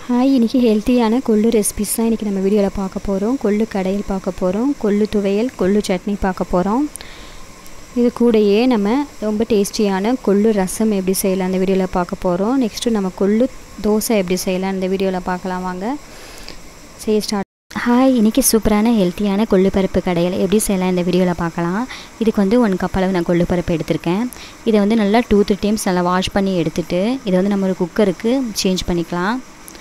hi இன்றைக்கி ஹெல்த்தியான கொள்ளு ரெசிபிஸ் தான் இன்றைக்கி நம்ம வீடியோவில் பார்க்க போகிறோம் கொள்ளு கடையில் பார்க்க போகிறோம் கொள்ளு துவையல் கொள்ளு சட்னி பார்க்க போகிறோம் இது கூடயே நம்ம ரொம்ப டேஸ்டியான கொள்ளு ரசம் எப்படி செய்யலாம் அந்த வீடியோவில் பார்க்க போகிறோம் நெக்ஸ்ட்டு நம்ம கொள்ளு தோசை எப்படி செய்யலாம் இந்த வீடியோவில் பார்க்கலாம் வாங்க செய்ய ஸ்டார்ட் ஹாய் இன்றைக்கி சூப்பரான ஹெல்த்தியான கொள்ளு பருப்பு கடையில் எப்படி செய்யலாம் இந்த வீடியோவில் பார்க்கலாம் இதுக்கு வந்து ஒன் கப் அளவு நான் கொள்ளு பருப்பு எடுத்திருக்கேன் இதை வந்து நல்லா டூ த்ரீ டைம்ஸ் நல்லா வாஷ் பண்ணி எடுத்துகிட்டு இதை வந்து நம்ம ஒரு குக்கருக்கு சேஞ்ச் பண்ணிக்கலாம்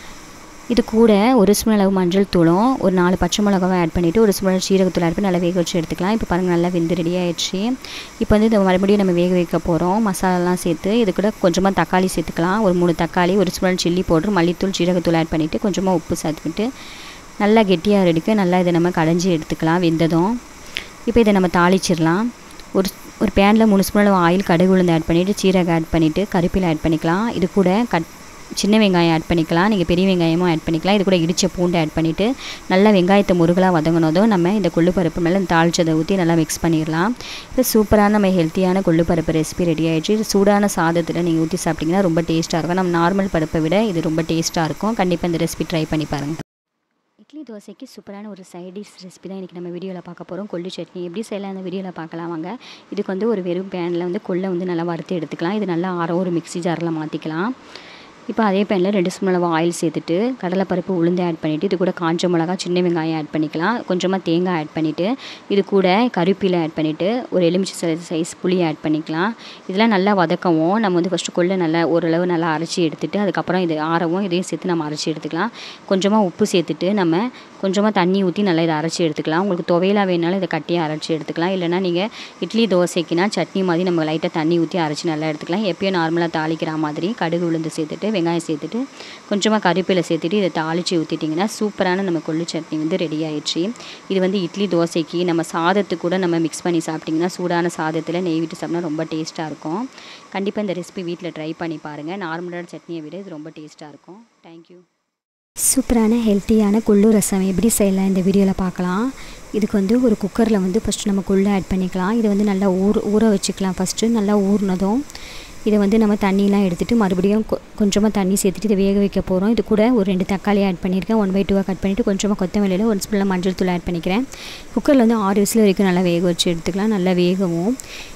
இது கூட ஒரு ஸ்பூன் அளவு மஞ்சள் தூளும் ஒரு நாலு பச்சை மிளகாவும் ஆட் பண்ணிவிட்டு ஒரு ஸ்பூன் சீரகத்தூள் ஆட் பண்ணி நல்லா வேக வச்சு எடுத்துக்கலாம் இப்போ பாருங்கள் நல்லா வெந்து ரெடி ஆயிடுச்சு இப்போ வந்து இதை மறுபடியும் நம்ம வேக வைக்க போகிறோம் மசாலாலாம் சேர்த்து இது கூட கொஞ்சமாக தக்காளி சேர்த்துக்கலாம் ஒரு மூணு தக்காளி ஒரு ஸ்பூன் சில்லி பவுடர் மல்லித்தூள் சீரகத்தூள் ஆட் பண்ணிவிட்டு கொஞ்சமாக உப்பு சேர்த்துக்கிட்டு நல்லா கெட்டியாக ரெடிக்க நல்லா இதை நம்ம கடைஞ்சி எடுத்துக்கலாம் வெந்ததும் இப்போ இதை நம்ம தாளிச்சிடலாம் ஒரு ஒரு பேனில் மூணு ஸ்பூன் அளவு ஆயில் கடுகு உளுந்து ஆட் பண்ணிவிட்டு சீரகம் ஆட் பண்ணிவிட்டு கருப்பில் ஆட் பண்ணிக்கலாம் இது கூட கட் சின்ன வெங்காயம் ஆட் பண்ணிக்கலாம் நீங்கள் பெரிய வெங்காயமும் ஆட் பண்ணிக்கலாம் இது கூட இடித்த பூண்டு ஆட் பண்ணிவிட்டு நல்லா வெங்காயத்தை முருகலாக வதங்கினதும் நம்ம இந்த கொள்ளு பருப்பு மேலே தாளிச்சதை ஊற்றி நல்லா மிக்ஸ் பண்ணிடலாம் இப்போ சூப்பரான நம்ம ஹெல்த்தியான கொள்ளு பருப்பு ரெசிபி ரெடி ஆகிடுச்சு இது சூடான சாதத்தில் நீங்கள் ஊற்றி சாப்பிட்டிங்கன்னா ரொம்ப டேஸ்ட்டாக இருக்கும் நம்ம நார்மல் பருப்பை விட இது ரொம்ப டேஸ்ட்டாக இருக்கும் கண்டிப்பாக இந்த ரெசிபி ட்ரை பண்ணி பாருங்கள் இட்லி தோசைக்கு சூப்பரான ஒரு சைடிஷ் ரெசிபி தான் இன்றைக்கி நம்ம வீடியோவில் பார்க்க போகிறோம் கொள்ளு சட்னி எப்படி செய்யலாம் அந்த வீடியோவில் பார்க்கலாம் வாங்க இதுக்கு வந்து ஒரு வெறும் பேனில் வந்து கொள்ளை வந்து நல்லா வறுத்து எடுத்துக்கலாம் இது நல்லா ஆற ஒரு மிக்ஸி ஜாரில் மாற்றிக்கலாம் இப்போ அதே பேனில் ரெண்டு ஸ்பூன் அளவு ஆயில் சேர்த்துட்டு கடலைப்பருப்பு உளுந்து ஆட் பண்ணிவிட்டு இது கூட காஞ்ச மிளகா சின்ன வெங்காயம் ஆட் பண்ணிக்கலாம் கொஞ்சமாக தேங்காய் ஆட் பண்ணிவிட்டு இது கூட கருப்பிலை ஆட் பண்ணிவிட்டு ஒரு எலுமிச்சை சைஸ் புளி ஆட் பண்ணிக்கலாம் இதெல்லாம் நல்லா வதக்கவும் நம்ம வந்து ஃபஸ்ட்டு கொள்ளை நல்லா ஓரளவு நல்லா அரைச்சி எடுத்துகிட்டு அதுக்கப்புறம் இது ஆறவும் இதையும் சேர்த்து நம்ம அரைச்சி எடுத்துக்கலாம் கொஞ்சமாக உப்பு சேர்த்துட்டு நம்ம கொஞ்சமாக தண்ணி ஊற்றி நல்லா இதை அரைச்சி எடுத்துக்கலாம் உங்களுக்கு துவையலாக வேணாலும் இதை கட்டியாக அரைச்சி எடுத்துக்கலாம் இல்லைனா நீங்கள் இட்லி தோசைக்குனா சட்னி மாதிரி நம்ம லைட்டாக தண்ணி ஊற்றி அரைச்சி நல்லா எடுத்துக்கலாம் எப்பயும் நார்மலாக தாளிக்கிற மாதிரி கடுகு உளுந்து சேர்த்துட்டு வெங்காயம் சேர்த்துட்டு கொஞ்சமாக கருவேப்பிலை சேர்த்துட்டு இதை தாளித்து ஊற்றிட்டிங்கன்னா சூப்பரான நம்ம கொள்ளு சட்னி வந்து ரெடி ஆயிடுச்சு இது வந்து இட்லி தோசைக்கு நம்ம சாதத்துக்கு கூட நம்ம மிக்ஸ் பண்ணி சாப்பிட்டிங்கன்னா சூடான சாதத்தில் நெய் விட்டு சாப்பிட்டா ரொம்ப டேஸ்ட்டாக இருக்கும் கண்டிப்பாக இந்த ரெசிபி வீட்டில் ட்ரை பண்ணி பாருங்கள் நார்மலான சட்னியை விட இது ரொம்ப டேஸ்ட்டாக இருக்கும் தேங்க்யூ சூப்பரான ஹெல்த்தியான கொள்ளு ரசம் எப்படி செய்யலாம் இந்த வீடியோவில் பார்க்கலாம் இதுக்கு வந்து ஒரு குக்கரில் வந்து ஃபஸ்ட்டு நம்ம கொள்ளு ஆட் பண்ணிக்கலாம் இதை வந்து நல்லா ஊற ஊற வச்சுக்கலாம் ஃபஸ்ட்டு நல்லா ஊறினதும் இதை வந்து நம்ம தண்ணியெலாம் எடுத்துகிட்டு மறுபடியும் கொஞ்சமாக தண்ணி சேர்த்துட்டு இதை வேக வைக்க போகிறோம் இது கூட ஒரு ரெண்டு தக்காளி ஆட் பண்ணியிருக்கேன் ஒன் பை டூவாக கட் பண்ணிவிட்டு கொஞ்சமாக கொத்தமல்லியில் ஒரு ஸ்பூனில் மஞ்சள் தூள் ஆட் பண்ணிக்கிறேன் குக்கரில் வந்து ஆறு விசில் வரைக்கும் நல்லா வேக வச்சு எடுத்துக்கலாம் நல்லா வேகவும்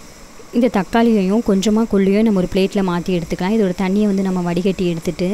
இந்த தக்காளியையும் கொஞ்சமாக கொள்ளியும் நம்ம ஒரு பிளேட்டில் மாற்றி எடுத்துக்கலாம் இதோட தண்ணியை வந்து நம்ம வடிகட்டி எடுத்துகிட்டு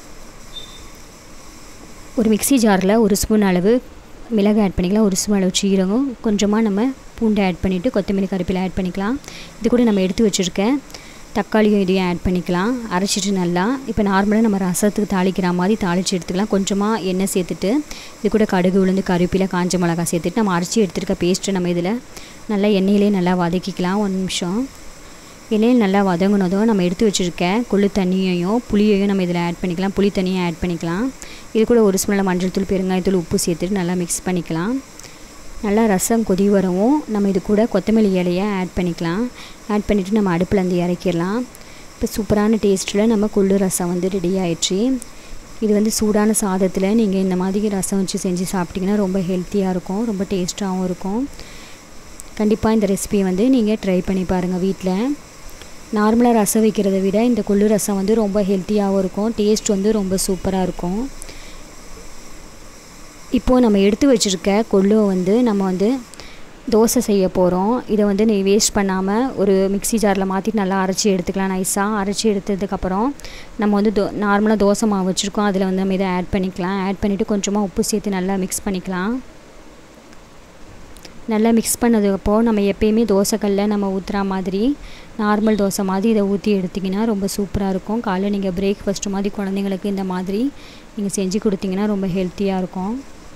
ஒரு மிக்சி ஜாரில் ஒரு ஸ்பூன் அளவு மிளகு ஆட் பண்ணிக்கலாம் ஒரு ஸ்பூன் அளவு சீரகம் கொஞ்சமாக நம்ம பூண்டை ஆட் பண்ணிவிட்டு கொத்தமல்லி கருப்பில் ஆட் பண்ணிக்கலாம் இது கூட நம்ம எடுத்து வச்சுருக்க தக்காளியும் இதையும் ஆட் பண்ணிக்கலாம் அரைச்சிட்டு நல்லா இப்போ நார்மலாக நம்ம ரசத்துக்கு தாளிக்கிற மாதிரி தாளித்து எடுத்துக்கலாம் கொஞ்சமாக எண்ணெய் சேர்த்துட்டு இது கூட கடுகு உளுந்து கருப்பில் காஞ்ச மிளகா சேர்த்துட்டு நம்ம அரைச்சி எடுத்துருக்க பேஸ்ட்டை நம்ம இதில் நல்லா எண்ணெயிலே நல்லா வதக்கிக்கலாம் ஒரு நிமிஷம் எண்ணெயில் நல்லா வதங்கினதும் நம்ம எடுத்து வச்சுருக்க கொள்ளு தண்ணியையும் புளியையும் நம்ம இதில் ஆட் பண்ணிக்கலாம் புளி தண்ணியை ஆட் பண்ணிக்கலாம் இது கூட ஒரு ஸ்பூனில் மஞ்சள் தூள் பெருங்காயத்தூள் உப்பு சேர்த்துட்டு நல்லா மிக்ஸ் பண்ணிக்கலாம் நல்லா ரசம் கொதி வரவும் நம்ம இது கூட கொத்தமல்லி இலையை ஆட் பண்ணிக்கலாம் ஆட் பண்ணிவிட்டு நம்ம அடுப்பில் வந்து இறக்கிடலாம் இப்போ சூப்பரான டேஸ்ட்டில் நம்ம கொள்ளு ரசம் வந்து ரெடி ஆயிடுச்சு இது வந்து சூடான சாதத்தில் நீங்கள் இந்த மாதிரி ரசம் வச்சு செஞ்சு சாப்பிட்டிங்கன்னா ரொம்ப ஹெல்த்தியாக இருக்கும் ரொம்ப டேஸ்ட்டாகவும் இருக்கும் கண்டிப்பாக இந்த ரெசிபியை வந்து நீங்கள் ட்ரை பண்ணி பாருங்கள் வீட்டில் நார்மலாக ரசம் வைக்கிறத விட இந்த கொள்ளு ரசம் வந்து ரொம்ப ஹெல்த்தியாகவும் இருக்கும் டேஸ்ட் வந்து ரொம்ப சூப்பராக இருக்கும் இப்போது நம்ம எடுத்து வச்சுருக்க கொள்ளுவை வந்து நம்ம வந்து தோசை செய்ய போகிறோம் இதை வந்து நீ வேஸ்ட் பண்ணாமல் ஒரு மிக்சி ஜாரில் மாற்றி நல்லா அரைச்சி எடுத்துக்கலாம் நைஸாக அரைச்சி எடுத்ததுக்கப்புறம் நம்ம வந்து தோ நார்மலாக தோசை மாவு வச்சுருக்கோம் அதில் வந்து நம்ம இதை ஆட் பண்ணிக்கலாம் ஆட் பண்ணிவிட்டு கொஞ்சமாக உப்பு சேர்த்து நல்லா மிக்ஸ் பண்ணிக்கலாம் நல்லா மிக்ஸ் பண்ணதுக்கப்போ நம்ம எப்பயுமே தோசைக்கல்ல நம்ம ஊற்றுற மாதிரி நார்மல் தோசை மாதிரி இதை ஊற்றி எடுத்திங்கன்னா ரொம்ப சூப்பராக இருக்கும் காலைல நீங்கள் பிரேக்ஃபாஸ்ட்டு மாதிரி குழந்தைங்களுக்கு இந்த மாதிரி நீங்கள் செஞ்சு கொடுத்தீங்கன்னா ரொம்ப ஹெல்த்தியாக இருக்கும்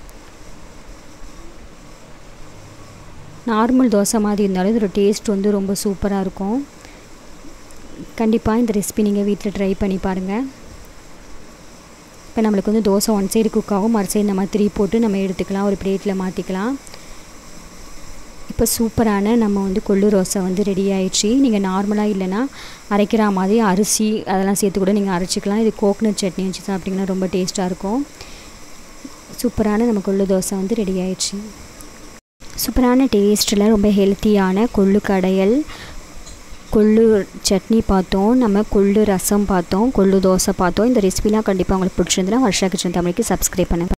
நார்மல் தோசை மாதிரி இருந்தாலும் இதோட டேஸ்ட் வந்து ரொம்ப சூப்பராக இருக்கும் கண்டிப்பாக இந்த ரெசிபி நீங்கள் வீட்டில் ட்ரை பண்ணி பாருங்கள் இப்போ நம்மளுக்கு வந்து தோசை ஒன் சைடு குக் ஆகும் மறு சைடு நம்ம திரி போட்டு நம்ம எடுத்துக்கலாம் ஒரு பிளேட்டில் மாற்றிக்கலாம் இப்போ சூப்பரான நம்ம வந்து கொள்ளு ரோசை வந்து ரெடி ஆயிடுச்சு நீங்கள் நார்மலாக இல்லைன்னா அரைக்கிற மாதிரி அரிசி அதெல்லாம் சேர்த்து கூட நீங்கள் அரைச்சிக்கலாம் இது கோக்னட் சட்னி வச்சு சாப்பிட்டிங்கன்னா ரொம்ப டேஸ்ட்டாக இருக்கும் சூப்பரான நம்ம கொள்ளு தோசை வந்து ரெடி ஆயிடுச்சு சூப்பரான டேஸ்ட்டில் ரொம்ப ஹெல்த்தியான கொள்ளு கடையல் கொள்ளு சட்னி பார்த்தோம் நம்ம கொள்ளு ரசம் பார்த்தோம் கொள்ளு தோசை பார்த்தோம் இந்த ரெசிபிலாம் கண்டிப்பாக உங்களுக்கு பிடிச்சிருந்துன்னா வர்ஷா கிச்சன் தமிழுக்கு சப்ஸ்கிரைப் பண்ணுங்கள்